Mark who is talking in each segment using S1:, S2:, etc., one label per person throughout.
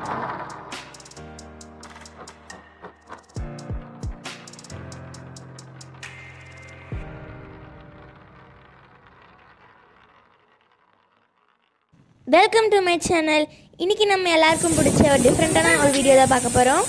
S1: welcome to my channel இன்னைக்கு நம்ம எல்லாருக்கும் பிடிச்ச ஒரு டிஃப்ரெண்ட்டான ஒரு வீடியோ தான் பார்க்க போகிறோம்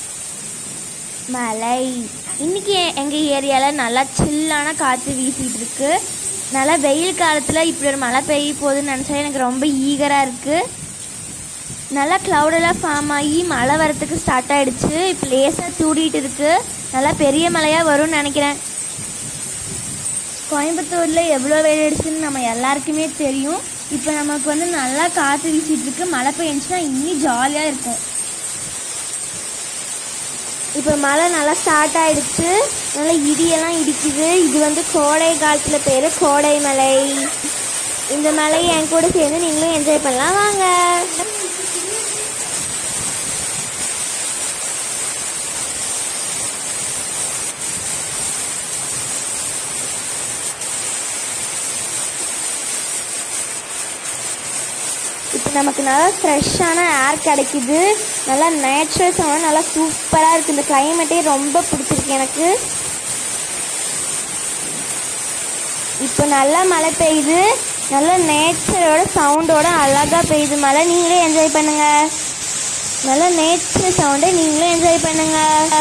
S1: மலை இன்னைக்கு எங்கள் ஏரியாவில் நல்லா சில்லான காற்று வீசிட்டு இருக்கு நல்லா வெயில் காலத்தில் இப்படி ஒரு மழை பெய்ய போகுதுன்னு நினச்சா எனக்கு ரொம்ப ஈகராக இருக்குது நல்லா க்ளவுடெல்லாம் ஃபார்ம் ஆகி மழை வரத்துக்கு ஸ்டார்ட் ஆகிடுச்சு இப்போ லேசாக தூடிட்டு இருக்கு நல்லா பெரிய மழையாக வரும்னு நினைக்கிறேன் கோயம்புத்தூரில் எவ்வளோ வெயில் அடிச்சுன்னு நம்ம எல்லாருக்குமே தெரியும் இப்போ நமக்கு வந்து நல்லா காற்று வீசிட்டு இருக்கு மழை பெஞ்சுன்னா இன்னும் ஜாலியாக இருக்கும் இப்போ மழை நல்லா ஸ்டார்ட் ஆயிடுச்சு நல்லா இடியெல்லாம் இடிக்குது இது வந்து கோடை காலத்தில் பேர் கோடை மலை இந்த மலையை என் கூட சேர்ந்து நீங்களும் என்ஜாய் பண்ணலாம் வாங்க இப்போ நமக்கு நல்லா ஃப்ரெஷ்ஷான ஏர் கிடைக்குது நல்லா நேச்சுரல் சவுண்ட் நல்லா சூப்பராக இருக்குது இந்த கிளைமேட்டே ரொம்ப பிடிச்சிருக்கு எனக்கு இப்போ நல்லா மழை பெய்யுது நல்லா நேச்சரோட சவுண்டோட அழகாக பெய்யுது மழை நீங்களே என்ஜாய் பண்ணுங்க நல்லா நேச்சர் சவுண்டை நீங்களே என்ஜாய் பண்ணுங்க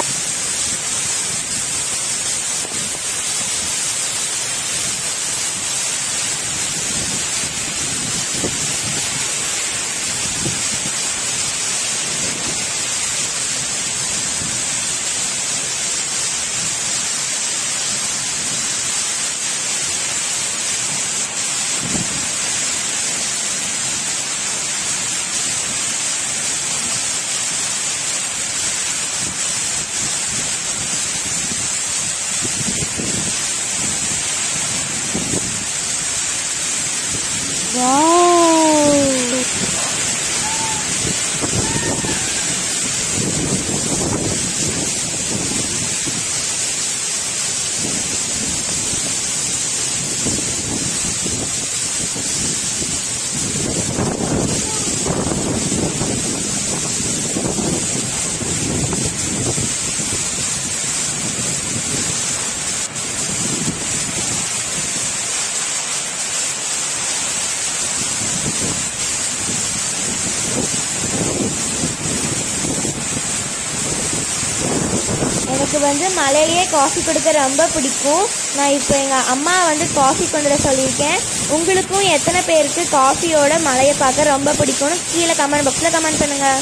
S1: எனக்கு வந்து மலையிலேயே காஃபி கொடுக்க ரொம்ப பிடிக்கும் நான் இப்போ எங்கள் அம்மா வந்து காஃபி கொண்டு வர சொல்லியிருக்கேன் உங்களுக்கும் எத்தனை பேருக்கு காஃபியோட மலையை பார்க்க ரொம்ப பிடிக்கும்னு கீழே கமெண்ட் பாக்ஸில் கமெண்ட் பண்ணுங்கள்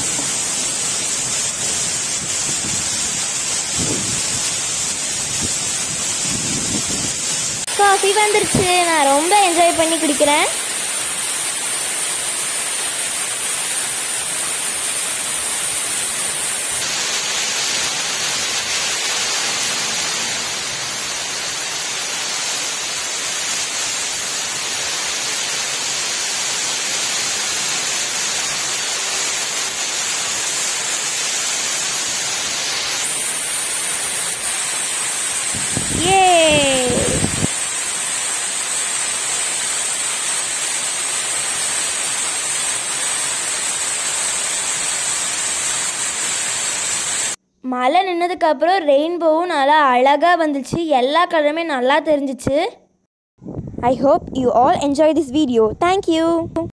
S1: காஃபி வந்துருச்சு நான் ரொம்ப என்ஜாய் பண்ணி குடிக்கிறேன் ஏ மழை நின்னதுக்கப்புறம் ரெயின்போவும் நல்லா அழகாக வந்துச்சு எல்லா கலருமே நல்லா தெரிஞ்சிச்சு I hope you all enjoy this video thank you